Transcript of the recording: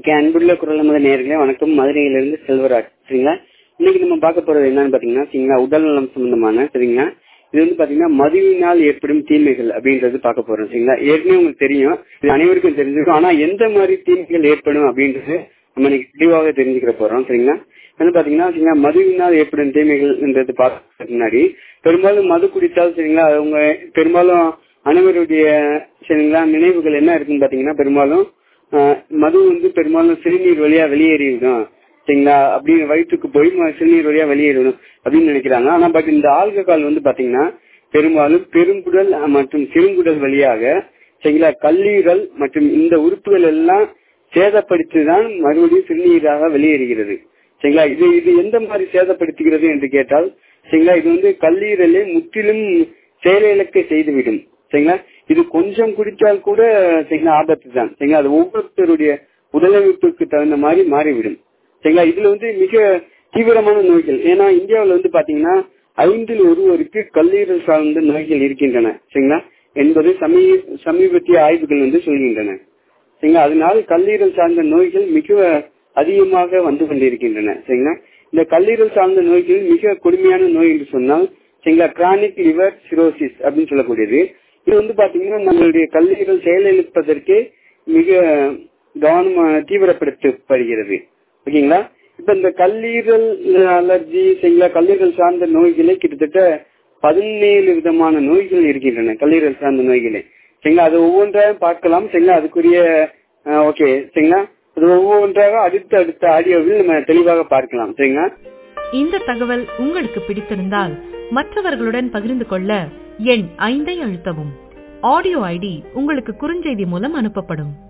okay அன்புள்ள குரல் நமது நேர்களே வணக்கம் மதுரையிலிருந்து செல்வராஜ் சரிங்களா இன்னைக்கு நம்ம பார்க்க போறது என்னன்னு பாத்தீங்கன்னா சரிங்களா உடல் நலம் சம்பந்தமான சரிங்களா இது வந்து பாத்தீங்கன்னா மதுவினால் ஏற்படும் தீமைகள் அப்படின்றது பார்க்க போறோம் சரிங்களா ஏற்கனவே உங்களுக்கு தெரியும் இது அனைவருக்கும் தெரிஞ்சிருக்கும் ஆனா எந்த மாதிரி தீமைகள் ஏற்படும் அப்படின்றது நம்ம இன்னைக்கு தெளிவாக தெரிஞ்சுக்கிற போறோம் சரிங்களா வந்து பாத்தீங்கன்னா சரிங்களா மதுவினால் ஏற்படும் தீமைகள்ன்றது பார்க்கறதுக்கு முன்னாடி பெரும்பாலும் மது குடித்தால் சரிங்களா அவங்க பெரும்பாலும் அனைவருடைய சரிங்களா நினைவுகள் என்ன இருக்குன்னு பாத்தீங்கன்னா பெரும்பாலும் ஆஹ், மது வந்து பெரும்பாலும் சிறுநீர் வழியா வெளியேறிவிடும் சரிங்களா அப்படின்னு வயிற்றுக்கு போய் ம- சிறுநீர் வழியா வெளியேறணும் அப்படின்னு நினைக்கிறாங்க ஆனா பட் இந்த ஆல்கஹால் வந்து பாத்தீங்கன்னா பெரும்பாலும் பெருங்குடல் அஹ், மற்றும் சிறுங்குடல் வழியாக சரிங்களா கல்லீரல் மற்றும் இந்த உறுப்புகள் எல்லாம் சேதப்படுத்தி தான் மறுபடியும் சிறுநீராக வெளியேறுகிறது சரிங்களா இது இது எந்த மாதிரி சேதப்படுத்துகிறது என்று கேட்டால் சரிங்களா இது வந்து கல்லீரலை முற்றிலும் செயலிழக்க செய்துவிடும் சரிங்களா இது கொஞ்சம் குடித்தால் கூட சரிங்களா ஆபத்து தான் சரிங்களா அது ஒவ்வொருத்தருடைய உடலமைப்புக்கு தகுந்த மாதிரி மாறிவிடும் சரிங்களா இதுல வந்து மிக தீவிரமான நோய்கள் ஏன்னா இந்தியாவுல வந்து பாத்தீங்கன்னா ஐந்தில் ஒருவருக்கு கல்லீரல் சார்ந்த நோய்கள் இருக்கின்றன சரிங்களா என்பது சமீ- சமீபத்திய ஆய்வுகள் வந்து சொல்கின்றன சரிங்களா அதனால் கல்லீரல் சார்ந்த நோய்கள் மிக அதிகமாக வந்து கொண்டிருக்கின்றன சரிங்களா இந்த கல்லீரல் சார்ந்த நோய்கள் மிக கொடுமையான நோய் என்று சொன்னால் சரிங்களா கிரானிக் லிவர் சிரோசிஸ் அப்படின்னு சொல்லக்கூடியது இது வந்து பாத்தீங்கன்னா நம்மளுடைய கல்லீரல் செயலிழப்பதற்கே மிக கவனமா தீவிரப்படுத்தப்படுகிறது ஓகேங்களா இப்ப இந்த கல்லீரல் அலர்ஜி சரிங்களா கல்லீரல் சார்ந்த நோய்களே கிட்டத்தட்ட பதினேழு விதமான நோய்கள் இருக்கின்றன கல்லீரல் சார்ந்த நோய்களே சரிங்களா அது ஒவ்வொன்றாக பார்க்கலாம் சரிங்களா அதுக்குரிய ஓகே சரிங்களா அது ஒவ்வொன்றாக அடுத்த அடுத்த ஆடியோவில் நம்ம தெளிவாக பார்க்கலாம் சரிங்களா இந்த தகவல் உங்களுக்கு பிடித்திருந்தால் மற்றவர்களுடன் பகிர்ந்து கொள்ள எண் ஐந்தை அழுத்தவும் ஆடியோ ஐடி உங்களுக்கு குறுஞ்செய்தி மூலம் அனுப்பப்படும்